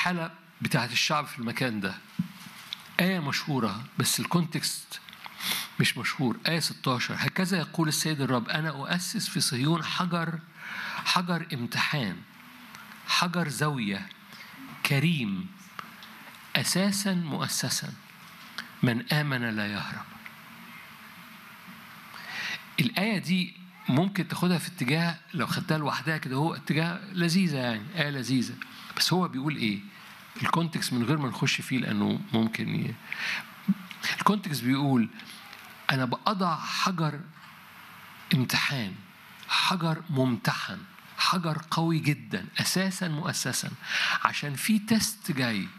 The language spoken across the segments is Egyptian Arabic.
الحالة بتاعت الشعب في المكان ده آية مشهورة بس الكونتكست مش مشهور آية 16 هكذا يقول السيد الرب أنا أؤسس في صهيون حجر حجر امتحان حجر زاوية كريم أساسا مؤسسا من آمن لا يهرب الآية دي ممكن تاخدها في اتجاه لو خدتها لوحدها كده هو اتجاه لذيذة يعني آية لذيذة بس هو بيقول إيه؟ الكونتكست من غير ما نخش فيه لأنه ممكن ي... الكونتكست بيقول أنا بأضع حجر امتحان حجر ممتحن حجر قوي جدا أساسا مؤسسا عشان في تيست جاي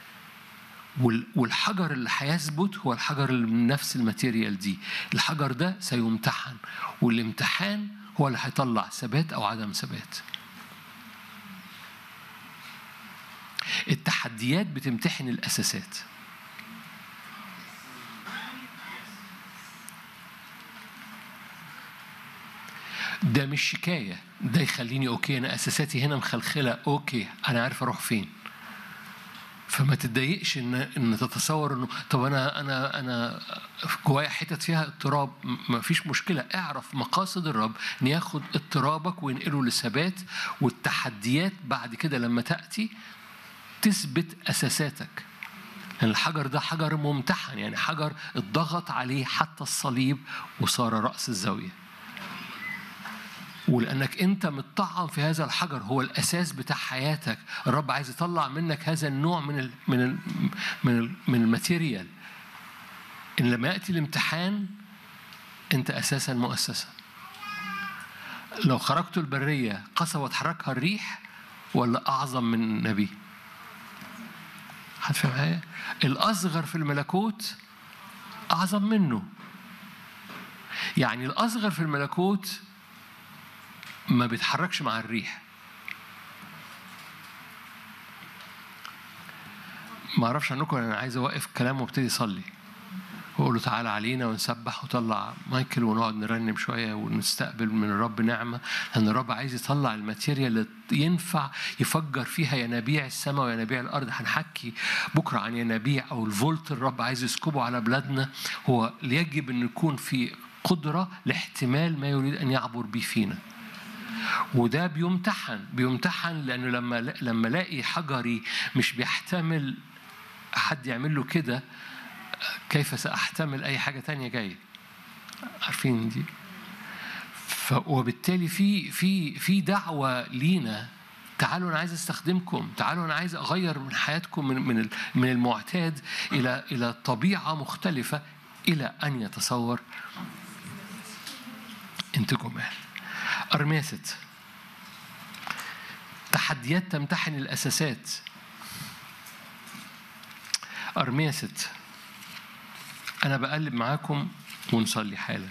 والحجر اللي هيثبت هو الحجر اللي من نفس الماتيريال دي الحجر ده سيمتحن والامتحان هو اللي هيطلع ثبات او عدم ثبات التحديات بتمتحن الاساسات ده مش شكايه ده يخليني اوكي انا اساساتي هنا مخلخله اوكي انا عارف اروح فين فما تتضايقش ان ان تتصور انه طب انا انا انا جوايا حتت فيها اضطراب ما فيش مشكله اعرف مقاصد الرب ان ياخد اضطرابك وينقله لثبات والتحديات بعد كده لما تاتي تثبت اساساتك لان الحجر ده حجر ممتحن يعني حجر اتضغط عليه حتى الصليب وصار راس الزاويه ولانك انت متطعم في هذا الحجر هو الاساس بتاع حياتك الرب عايز يطلع منك هذا النوع من ال من ال من ال من الماتيريال ان لما ياتي الامتحان انت اساسا مؤسسه لو خرجت البريه قسى وتحركها الريح ولا اعظم من النبي هتفهم معايا الاصغر في الملكوت اعظم منه يعني الاصغر في الملكوت ما بيتحركش مع الريح ما اعرفش عنكم انا عايز اوقف كلام وابتدي اصلي واقول له تعالى علينا ونسبح وطلع مايكل ونقعد نرنم شويه ونستقبل من الرب نعمه لان الرب عايز يطلع الماتيريال اللي ينفع يفجر فيها ينابيع السماء وينابيع الارض هنحكي بكره عن ينابيع او الفولت الرب عايز يسكبه على بلادنا هو يجب ان يكون في قدره لاحتمال ما يريد ان يعبر به فينا وده بيمتحن بيمتحن لانه لما لما الاقي حجري مش بيحتمل حد يعمل له كده كيف ساحتمل اي حاجه تانية جايه عارفين دي وبالتالي في في في دعوه لينا تعالوا انا عايز استخدمكم تعالوا انا عايز اغير من حياتكم من من من المعتاد الى الى طبيعه مختلفه الى ان يتصور انت جمال أرمية ست تحديات تمتحن الأساسات أرمية ست أنا بقلب معاكم ونصلي حالا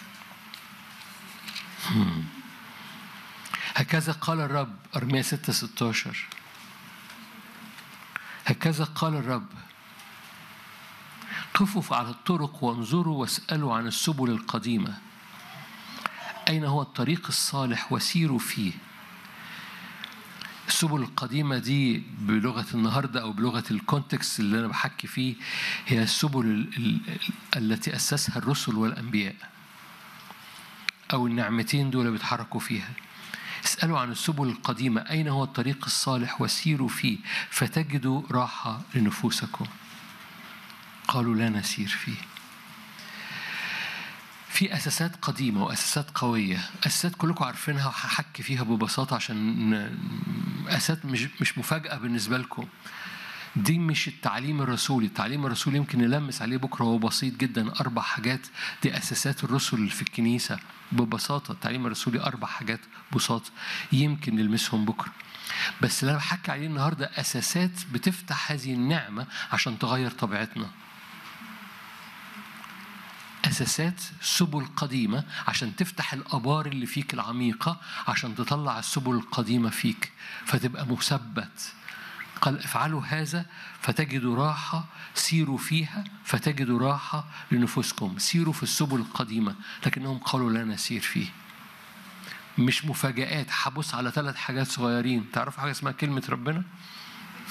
هكذا قال الرب أرمية ستة ستاشر هكذا قال الرب قفوا على الطرق وانظروا واسألوا عن السبل القديمه أين هو الطريق الصالح وسيروا فيه السبل القديمة دي بلغة النهاردة أو بلغة الكونتكست اللي أنا بحكي فيه هي السبل التي أسسها الرسل والأنبياء أو النعمتين دول بيتحركوا فيها اسألوا عن السبل القديمة أين هو الطريق الصالح وسيروا فيه فتجدوا راحة لنفوسكم قالوا لا نسير فيه في اساسات قديمه واساسات قويه اساسات كلكم عارفينها وهحكي فيها ببساطه عشان اساسات مش مش مفاجاه بالنسبه لكم دي مش التعليم الرسولي التعليم الرسولي يمكن نلمس عليه بكره هو بسيط جدا اربع حاجات دي اساسات الرسل اللي في الكنيسه ببساطه التعليم الرسولي اربع حاجات بساط يمكن نلمسهم بكره بس اللي انا بحكي عليه النهارده اساسات بتفتح هذه النعمه عشان تغير طبيعتنا اساسات سبل قديمه عشان تفتح الابار اللي فيك العميقه عشان تطلع السبل القديمه فيك فتبقى مثبت قال افعلوا هذا فتجدوا راحة سيروا فيها فتجدوا راحة لنفوسكم سيروا في السبل القديمة لكنهم قالوا لا نسير فيه مش مفاجآت هبص على ثلاث حاجات صغيرين تعرفوا حاجة اسمها كلمة ربنا